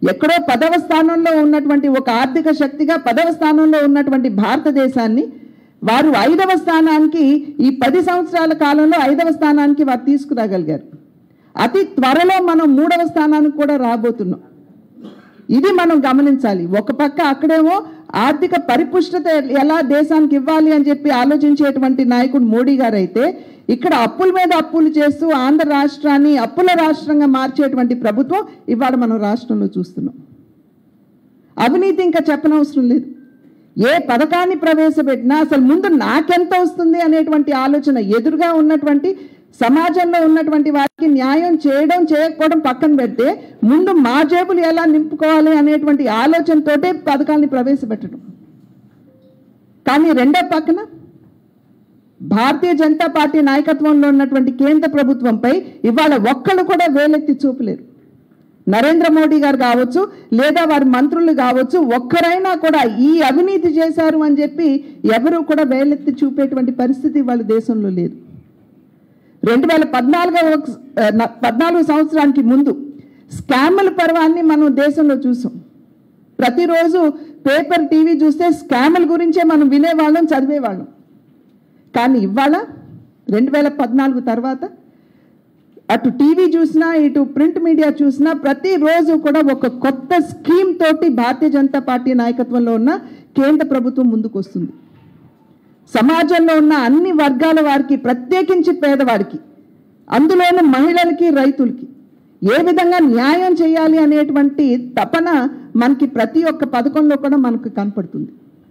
ఎక్కడో పదవ స్థానంలో ఉన్నటువంటి ఒక ఆర్థిక శక్తిగా పదవ స్థానంలో ఉన్నటువంటి భారతదేశాన్ని వారు ఐదవ స్థానానికి ఈ పది సంవత్సరాల కాలంలో ఐదవ స్థానానికి వారు తీసుకురాగలిగారు అతి త్వరలో మనం మూడవ స్థానానికి కూడా రాబోతున్నాం ఇది మనం గమనించాలి ఒక పక్క అక్కడేమో ఆర్థిక పరిపుష్టత ఎలా దేశానికి ఇవ్వాలి అని చెప్పి ఆలోచించేటువంటి నాయకుడు మోడీ గారు అయితే ఇక్కడ అప్పుల మీద అప్పులు చేస్తూ ఆంధ్ర రాష్ట్రాన్ని అప్పుల రాష్ట్రంగా మార్చేటువంటి ప్రభుత్వం ఇవాళ మనం రాష్ట్రంలో చూస్తున్నాం అవినీతి ఇంకా చెప్పనవసరం లేదు ఏ పథకాన్ని ప్రవేశపెట్టినా అసలు ముందు నాకెంత వస్తుంది అనేటువంటి ఆలోచన ఎదురుగా ఉన్నటువంటి సమాజంలో ఉన్నటువంటి వారికి న్యాయం చేయడం చేయకపోవడం పక్కన పెడితే ముందు మా జేబులు ఎలా నింపుకోవాలి అనేటువంటి ఆలోచనతోటే పథకాన్ని ప్రవేశపెట్టడం కానీ రెండో పక్కన భారతీయ జనతా పార్టీ నాయకత్వంలో ఉన్నటువంటి కేంద్ర ప్రభుత్వంపై ఇవాళ ఒక్కళ్ళు కూడా వేలెత్తి చూపలేరు నరేంద్ర మోడీ గారు కావచ్చు లేదా వారి మంత్రులు కావచ్చు ఒక్కరైనా కూడా ఈ అవినీతి చేశారు అని చెప్పి ఎవరు కూడా వేలెత్తి చూపేటువంటి పరిస్థితి వాళ్ళ దేశంలో లేదు రెండు వేల పద్నాలుగవ పద్నాలుగు సంవత్సరానికి ముందు స్కాముల పర్వాన్ని మనం దేశంలో చూసాం ప్రతిరోజు పేపర్ టీవీ చూస్తే స్కాముల గురించే మనం వినేవాళ్ళం చదివేవాళ్ళం కానీ ఇవాళ రెండు వేల పద్నాలుగు తర్వాత అటు టీవీ చూసినా ఇటు ప్రింట్ మీడియా చూసినా ప్రతిరోజు కూడా ఒక కొత్త స్కీమ్ తోటి భారతీయ జనతా పార్టీ నాయకత్వంలో ఉన్న కేంద్ర ప్రభుత్వం ముందుకు వస్తుంది సమాజంలో ఉన్న అన్ని వర్గాల వారికి ప్రత్యేకించి పేదవాడికి అందులోనూ మహిళలకి రైతులకి ఏ విధంగా న్యాయం చేయాలి అనేటువంటి తపన మనకి ప్రతి ఒక్క పథకంలో కూడా మనకు కనపడుతుంది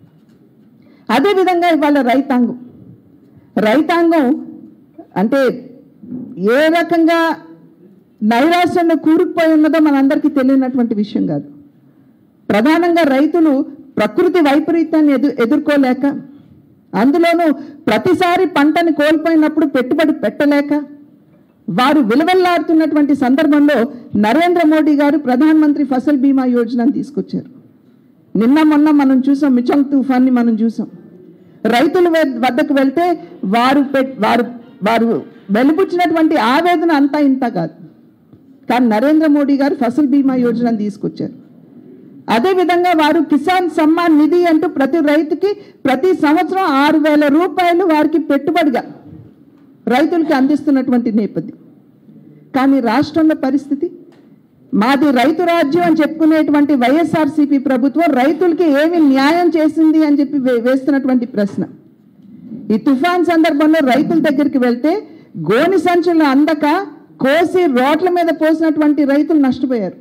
అదేవిధంగా ఇవాళ రైతాంగం రైతాంగం అంటే ఏ రకంగా నైరాశ్యంలో కూరుకుపోయి ఉన్నదో మనందరికీ తెలియనటువంటి విషయం కాదు ప్రధానంగా రైతులు ప్రకృతి వైపరీత్యాన్ని ఎదు ఎదుర్కోలేక అందులోనూ ప్రతిసారి పంటని కోల్పోయినప్పుడు పెట్టుబడి పెట్టలేక వారు విలువెల్లాడుతున్నటువంటి సందర్భంలో నరేంద్ర మోడీ గారు ప్రధానమంత్రి ఫసల్ బీమా యోజనను తీసుకొచ్చారు నిన్న మొన్న మనం చూసాం మిచంగ్ తుఫాన్ని మనం చూసాం రైతుల వద్- వద్దకు వెళ్తే వారు పెట్- వారు వారు వెలుపుచ్చినటువంటి ఆవేదన అంతా ఇంత కాదు కానీ నరేంద్ర మోడీ గారు ఫసల్ బీమా యోజనను తీసుకొచ్చారు అదేవిధంగా వారు కిసాన్ సమ్మాన్ నిధి అంటూ ప్రతి రైతుకి ప్రతి సంవత్సరం ఆరు వేల రూపాయలు వారికి పెట్టుబడిగా రైతులకి అందిస్తున్నటువంటి నేపథ్యం కానీ రాష్ట్రంలో పరిస్థితి మాది రైతు రాజ్యం అని చెప్పుకునేటువంటి వైఎస్ఆర్సీపీ ప్రభుత్వం రైతులకి ఏమి న్యాయం చేసింది అని చెప్పి వే- వేస్తున్నటువంటి ప్రశ్న ఈ తుఫాన్ సందర్భంలో రైతుల దగ్గరికి వెళ్తే గోని సంచులు అందక కోసి రోడ్ల మీద పోసినటువంటి రైతులు నష్టపోయారు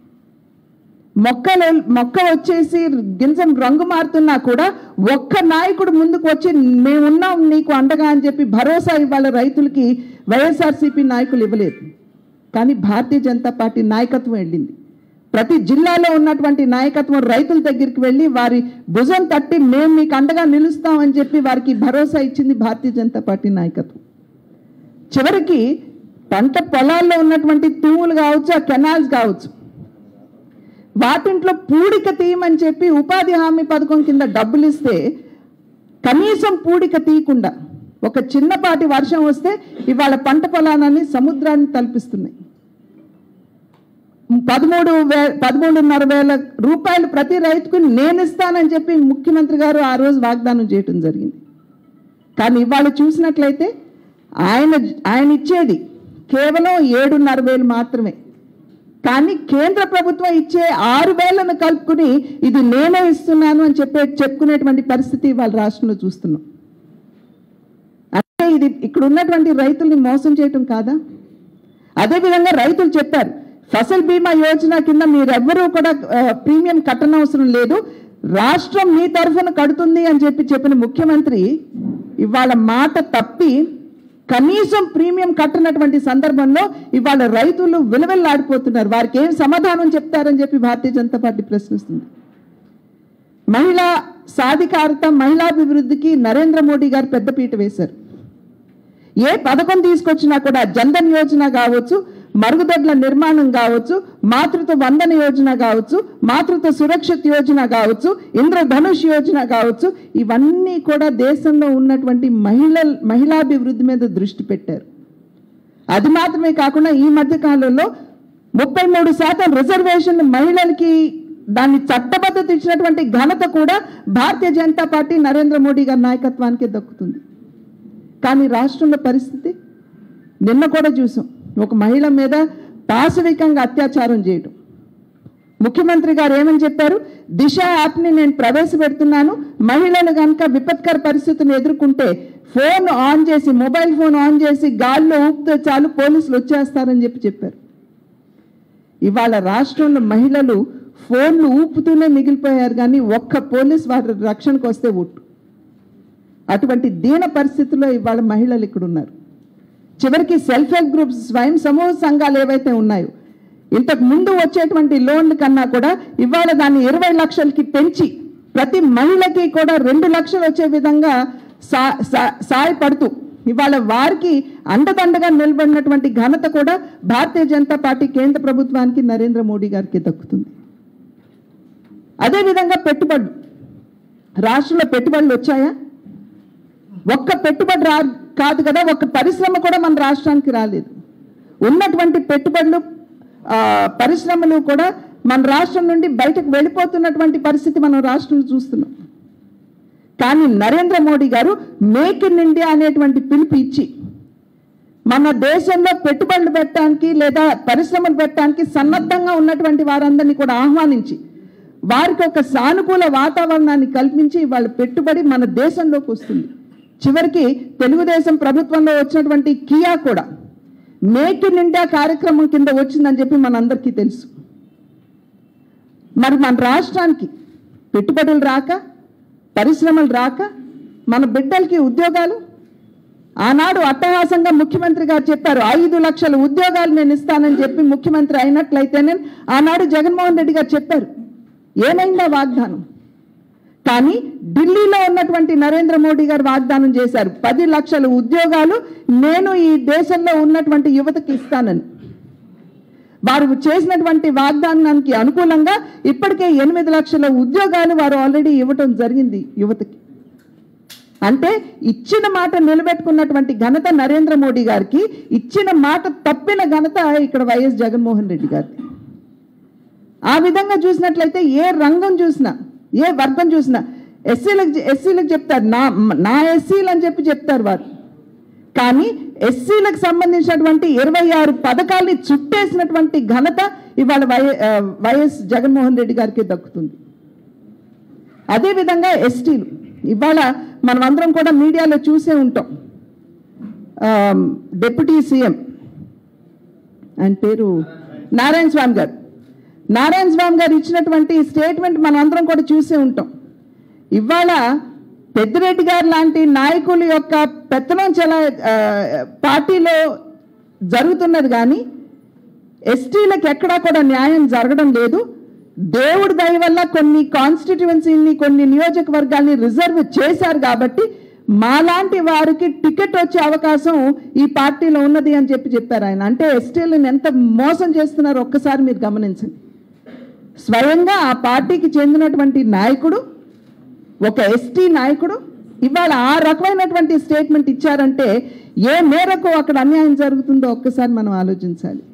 మొక్కలు మొక్క వచ్చేసి గింజం రంగు మారుతున్నా కూడా ఒక్క నాయకుడు ముందుకు వచ్చి మేమున్నాం నీకు అండగా అని చెప్పి భరోసా ఇవాళ రైతులకి వైఎస్ఆర్సీపీ నాయకులు ఇవ్వలేదు కానీ భారతీయ జనతా పార్టీ నాయకత్వం వెళ్ళింది ప్రతి జిల్లాలో ఉన్నటువంటి నాయకత్వం రైతుల దగ్గరికి వెళ్ళి వారి భుజం తట్టి మేము మీకు అండగా నిలుస్తామని చెప్పి వారికి భరోసా ఇచ్చింది భారతీయ జనతా పార్టీ నాయకత్వం చివరికి పంట పొలాల్లో ఉన్నటువంటి తూములు కావచ్చు ఆ కెనాల్స్ కావచ్చు వాటింట్లో పూడిక తీయమని చెప్పి ఉపాధి హామీ పథకం కింద డబ్బులు ఇస్తే కనీసం పూడిక తీయకుండా ఒక చిన్నపాటి వర్షం వస్తే ఇవాళ పంట పొలాన్ని సముద్రాన్ని తలపిస్తున్నాయి పదమూడు వే పదమూడున్నర వేల రూపాయలు ప్రతి రైతుకు నేను ఇస్తానని చెప్పి ముఖ్యమంత్రి గారు ఆ రోజు వాగ్దానం చేయటం జరిగింది కానీ ఇవాళ చూసినట్లయితే ఆయన ఆయన ఇచ్చేది కేవలం ఏడున్నర వేలు మాత్రమే కానీ కేంద్ర ప్రభుత్వం ఇచ్చే ఆరు వేలను కలుపుకుని ఇది నేనే ఇస్తున్నాను అని చెప్పే చెప్పుకునేటువంటి పరిస్థితి వాళ్ళ రాష్ట్రంలో చూస్తున్నాం అంటే ఇది ఇక్కడ ఉన్నటువంటి రైతుల్ని మోసం చేయటం కాదా అదేవిధంగా రైతులు చెప్పారు ఫసల్ బీమా యోజన కింద మీరెవ్వరూ కూడా ఆ, ప్రీమియం కట్టనవసరం లేదు రాష్ట్రం మీ తరఫున కడుతుంది అని చెప్పి చెప్పిన ముఖ్యమంత్రి ఇవాళ మాట తప్పి కనీసం ప్రీమియం కట్టనటువంటి సందర్భంలో ఇవాళ రైతులు విలువెల్లాడిపోతున్నారు వారికి ఏం సమాధానం చెప్తారని చెప్పి భారతీయ జనతా పార్టీ ప్రశ్నిస్తుంది మహిళా సాధికారత మహిళాభివృద్ధికి నరేంద్ర మోడీ గారు పెద్దపీట వేశారు ఏ పథకం తీసుకొచ్చినా కూడా జన్ధన్ యోజన కావచ్చు మరుగుదొడ్ల నిర్మాణం కావచ్చు మాతృత్వ వందన యోజన కావచ్చు మాతృత్వ సురక్షిత్ యోజన కావచ్చు ఇంద్రధనుష్ యోజన కావచ్చు ఇవన్నీ కూడా దేశంలో ఉన్నటువంటి మహిళ మహిళాభివృద్ధి మీద దృష్టి పెట్టారు అది మాత్రమే కాకుండా ఈ మధ్య కాలంలో ముప్పై మూడు శాతం రిజర్వేషన్ మహిళలకి దాన్ని చట్టబద్ధత ఇచ్చినటువంటి ఘనత కూడా భారతీయ జనతా పార్టీ నరేంద్ర మోడీ గారి నాయకత్వానికి దక్కుతుంది కానీ రాష్ట్రంలో పరిస్థితి నిన్న కూడా చూసాం ఒక మహిళ మీద పాశవికంగా అత్యాచారం చేయడం ముఖ్యమంత్రి గారు ఏమని చెప్పారు దిశ యాప్ని నేను ప్రవేశపెడుతున్నాను మహిళలు కనుక విపత్కర పరిస్థితిని ఎదుర్కొంటే ఫోన్ ఆన్ చేసి మొబైల్ ఫోన్ ఆన్ చేసి గాల్లో ఊపితే చాలు పోలీసులు వచ్చేస్తారని చెప్పి చెప్పారు ఇవాళ రాష్ట్రంలో మహిళలు ఫోన్లు ఊపుతూనే మిగిలిపోయారు కానీ ఒక్క పోలీస్ వారి రక్షణకు వస్తే ఊటు అటువంటి దీన పరిస్థితుల్లో ఇవాళ మహిళలు ఇక్కడ ఉన్నారు చివరికి సెల్ఫ్ హెల్ప్ గ్రూప్స్ స్వయం సమూహ సంఘాలు ఏవైతే ఉన్నాయో ఇంతకు ముందు వచ్చేటువంటి లోన్ల కన్నా కూడా ఇవాళ దాన్ని ఇరవై లక్షలకి పెంచి ప్రతి మహిళకి కూడా రెండు లక్షలు వచ్చే విధంగా సా సా- సాయపడుతూ ఇవాళ వారికి అండదండగా నిలబడినటువంటి ఘనత కూడా భారతీయ జనతా పార్టీ కేంద్ర ప్రభుత్వానికి నరేంద్ర మోడీ గారికి దక్కుతుంది అదేవిధంగా పెట్టుబడులు రాష్ట్రంలో పెట్టుబడులు వచ్చాయా ఒక్క పెట్టుబడి రా కాదు కదా ఒక్క పరిశ్రమ కూడా మన రాష్ట్రానికి రాలేదు ఉన్నటువంటి పెట్టుబడులు ఆ, పరిశ్రమలు కూడా మన రాష్ట్రం నుండి బయటకు వెళ్ళిపోతున్నటువంటి పరిస్థితి మనం రాష్ట్రంలో చూస్తున్నాం కానీ నరేంద్ర మోడీ గారు మేక్ ఇన్ ఇండియా అనేటువంటి పిలుపు ఇచ్చి మన దేశంలో పెట్టుబడులు పెట్టడానికి లేదా పరిశ్రమలు పెట్టడానికి సన్నద్ధంగా ఉన్నటువంటి వారందరినీ కూడా ఆహ్వానించి వారికి ఒక సానుకూల వాతావరణాన్ని కల్పించి వాళ్ళ పెట్టుబడి మన దేశంలోకి వస్తుంది చివరికి తెలుగుదేశం ప్రభుత్వంలో వచ్చినటువంటి కియా కూడా మేక్ ఇన్ ఇండియా కార్యక్రమం కింద వచ్చిందని చెప్పి మనందరికీ తెలుసు మరి మన రాష్ట్రానికి పెట్టుబడులు రాక పరిశ్రమలు రాక మన బిడ్డలకి ఉద్యోగాలు ఆనాడు అట్టహాసంగా ముఖ్యమంత్రి గారు చెప్పారు ఐదు లక్షల ఉద్యోగాలు నేను ఇస్తానని చెప్పి ముఖ్యమంత్రి అయినట్లయితేనే ఆనాడు జగన్మోహన్ రెడ్డి గారు చెప్పారు ఏమైందా వాగ్దానం కానీ ఢిల్లీలో ఉన్నటువంటి నరేంద్ర మోడీ గారు వాగ్దానం చేశారు పది లక్షల ఉద్యోగాలు నేను ఈ దేశంలో ఉన్నటువంటి యువతకి ఇస్తానని వారు చేసినటువంటి వాగ్దానానికి అనుకూలంగా ఇప్పటికే ఎనిమిది లక్షల ఉద్యోగాలు వారు ఆల్రెడీ ఇవ్వటం జరిగింది యువతకి అంటే ఇచ్చిన మాట నిలబెట్టుకున్నటువంటి ఘనత నరేంద్ర మోడీ గారికి ఇచ్చిన మాట తప్పిన ఘనత ఇక్కడ వైఎస్ జగన్మోహన్ రెడ్డి గారికి ఆ విధంగా చూసినట్లయితే ఏ రంగం చూసినా ఏ వర్గం చూసినా ఎస్సీలకు ఎస్సీలకు చెప్తారు నా నా ఎస్సీలు అని చెప్పి చెప్తారు వారు కానీ ఎస్సీలకు సంబంధించినటువంటి ఇరవై ఆరు పథకాల్ని చుట్టేసినటువంటి ఘనత ఇవాళ వై ఆ, వైఎస్ జగన్మోహన్ రెడ్డి గారికి దక్కుతుంది అదేవిధంగా ఎస్టీలు ఇవాళ మనం అందరం కూడా మీడియాలో చూసే ఉంటాం ఆ, డిప్యూటీ సీఎం ఆయన పేరు నారాయణ స్వామి గారు నారాయణ స్వామి గారు ఇచ్చినటువంటి స్టేట్మెంట్ మనం అందరం కూడా చూసే ఉంటాం ఇవాళ పెద్దిరెడ్డి గారు లాంటి నాయకుల యొక్క పెత్తనం చాలా ఆ, పార్టీలో జరుగుతున్నది కానీ ఎస్టీలకు ఎక్కడా కూడా న్యాయం జరగడం లేదు దేవుడి దయ వల్ల కొన్ని కాన్స్టిట్యువెన్సీని కొన్ని నియోజకవర్గాల్ని రిజర్వ్ చేశారు కాబట్టి మాలాంటి వారికి టికెట్ వచ్చే అవకాశం ఈ పార్టీలో ఉన్నది అని చెప్పి చెప్పారు ఆయన అంటే ఎస్టీలను ఎంత మోసం చేస్తున్నారో ఒక్కసారి మీరు గమనించండి స్వయంగా ఆ పార్టీకి చెందినటువంటి నాయకుడు ఒక ఎస్టీ నాయకుడు ఇవాళ ఆ రకమైనటువంటి స్టేట్మెంట్ ఇచ్చారంటే ఏ మేరకు అక్కడ అన్యాయం జరుగుతుందో ఒక్కసారి మనం ఆలోచించాలి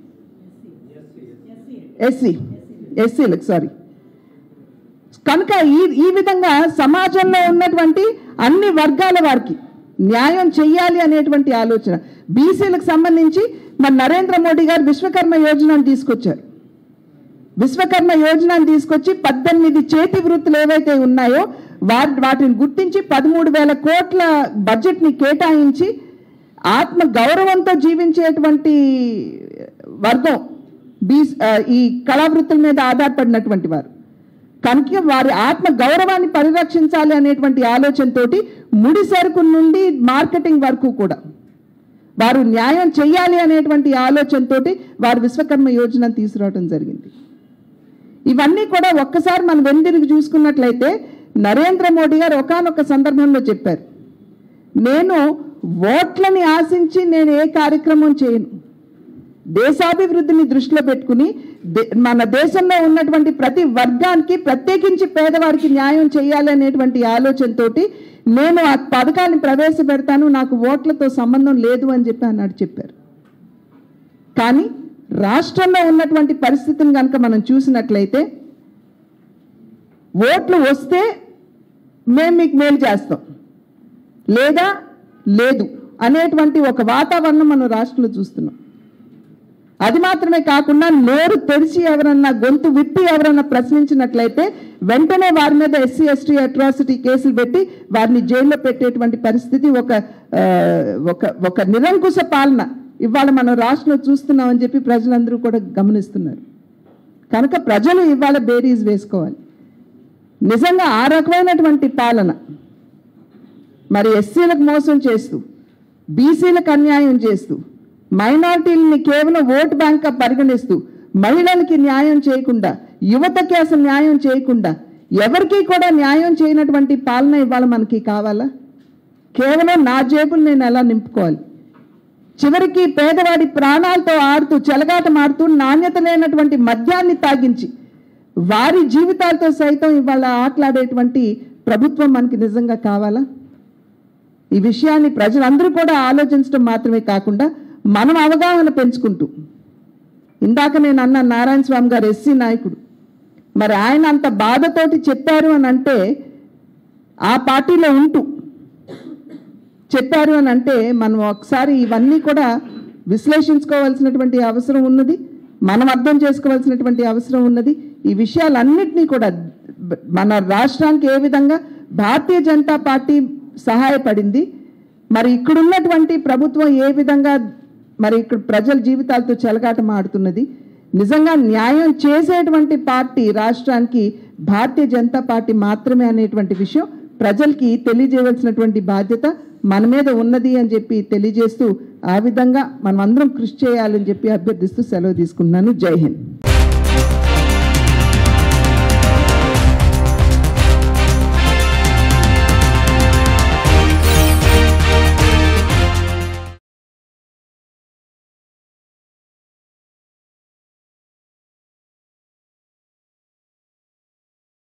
ఎస్సీ ఎస్సీలకు సారీ కనుక ఈ ఈ విధంగా సమాజంలో ఉన్నటువంటి అన్ని వర్గాల వారికి న్యాయం చెయ్యాలి అనేటువంటి ఆలోచన బీసీలకు సంబంధించి మన నరేంద్ర మోడీ గారు విశ్వకర్మ యోజనను తీసుకొచ్చారు విశ్వకర్మ యోజనను తీసుకొచ్చి పద్దెనిమిది చేతి వృత్తులు ఏవైతే ఉన్నాయో వాటి వాటిని గుర్తించి పదమూడు వేల కోట్ల బడ్జెట్ని కేటాయించి ఆత్మ గౌరవంతో జీవించేటువంటి వర్గం బీ ఆ, ఈ కళావృత్తుల మీద ఆధారపడినటువంటి వారు కనుక వారి ఆత్మ గౌరవాన్ని పరిరక్షించాలి అనేటువంటి ఆలోచనతోటి ముడి సరుకు నుండి మార్కెటింగ్ వరకు కూడా వారు న్యాయం చేయాలి అనేటువంటి ఆలోచనతోటి వారు విశ్వకర్మ యోజన తీసుకురావడం జరిగింది ఇవన్నీ కూడా ఒక్కసారి మనం వెనుదిరిగి చూసుకున్నట్లయితే నరేంద్ర మోడీ గారు ఒకానొక సందర్భంలో చెప్పారు నేను ఓట్లని ఆశించి నేను ఏ కార్యక్రమం చేయను దేశాభివృద్ధిని దృష్టిలో పెట్టుకుని దే- మన దేశంలో ఉన్నటువంటి ప్రతి వర్గానికి ప్రత్యేకించి పేదవారికి న్యాయం చేయాలి అనేటువంటి ఆలోచనతోటి నేను ఆ పథకాన్ని ప్రవేశపెడతాను నాకు ఓట్లతో సంబంధం లేదు అని చెప్పి అన్నాడు చెప్పారు కానీ రాష్ట్రంలో ఉన్నటువంటి పరిస్థితిని కనుక మనం చూసినట్లయితే ఓట్లు వస్తే మేము మీకు మేలు చేస్తాం లేదా లేదు అనేటువంటి ఒక వాతావరణం మనం రాష్ట్రంలో చూస్తున్నాం అది మాత్రమే కాకుండా నోరు తెరిచి ఎవరన్నా గొంతు విప్పి ఎవరన్నా ప్రశ్నించినట్లయితే వెంటనే వారి మీద ఎస్సీ ఎస్టీ అట్రాసిటీ కేసులు పెట్టి వారిని జైల్లో పెట్టేటువంటి పరిస్థితి ఒక ఆ, ఒక ఒక నిరంకుశ పాలన ఇవాళ మనం రాష్ట్రంలో చూస్తున్నామని చెప్పి ప్రజలందరూ కూడా గమనిస్తున్నారు కనుక ప్రజలు ఇవాళ బేరీస్ వేసుకోవాలి నిజంగా ఆ రకమైనటువంటి పాలన మరి ఎస్సీలకు మోసం చేస్తూ బీసీలకు అన్యాయం చేస్తూ మైనార్టీలని కేవలం ఓట్ బ్యాంక్గా పరిగణిస్తూ మహిళలకి న్యాయం చేయకుండా యువతకి అసలు న్యాయం చేయకుండా ఎవరికి కూడా న్యాయం చేయనటువంటి పాలన ఇవాళ మనకి కావాలా కేవలం నా జేబులు నేను ఎలా నింపుకోవాలి చివరికి పేదవాడి ప్రాణాలతో ఆడుతూ చెలగాటమాడుతూ నాణ్యత లేనటువంటి మద్యాన్ని తాగించి వారి జీవితాలతో సైతం ఇవాళ ఆటలాడేటువంటి ప్రభుత్వం మనకి నిజంగా కావాలా ఈ విషయాన్ని ప్రజలందరూ కూడా ఆలోచించడం మాత్రమే కాకుండా మనం అవగాహన పెంచుకుంటూ ఇందాక నేను అన్న నారాయణ స్వామి గారు ఎస్సీ నాయకుడు మరి ఆయన అంత బాధతోటి చెప్పారు అని అంటే ఆ పార్టీలో ఉంటూ చెప్పారు అని అంటే మనం ఒకసారి ఇవన్నీ కూడా విశ్లేషించుకోవాల్సినటువంటి అవసరం ఉన్నది మనం అర్థం చేసుకోవాల్సినటువంటి అవసరం ఉన్నది ఈ విషయాలన్నింటినీ కూడా బ- మన రాష్ట్రానికి ఏ విధంగా భారతీయ జనతా పార్టీ సహాయపడింది మరి ఇక్కడున్నటువంటి ప్రభుత్వం ఏ విధంగా మరి ఇక్కడ ప్రజల జీవితాలతో చెలగాటం ఆడుతున్నది నిజంగా న్యాయం చేసేటువంటి పార్టీ రాష్ట్రానికి భారతీయ జనతా పార్టీ మాత్రమే అనేటువంటి విషయం ప్రజలకి తెలియజేయవలసినటువంటి బాధ్యత మన మీద ఉన్నది అని చెప్పి తెలియజేస్తూ ఆ విధంగా మనం అందరం కృషి చేయాలని చెప్పి అభ్యర్థిస్తూ సెలవు తీసుకున్నాను జై హింద్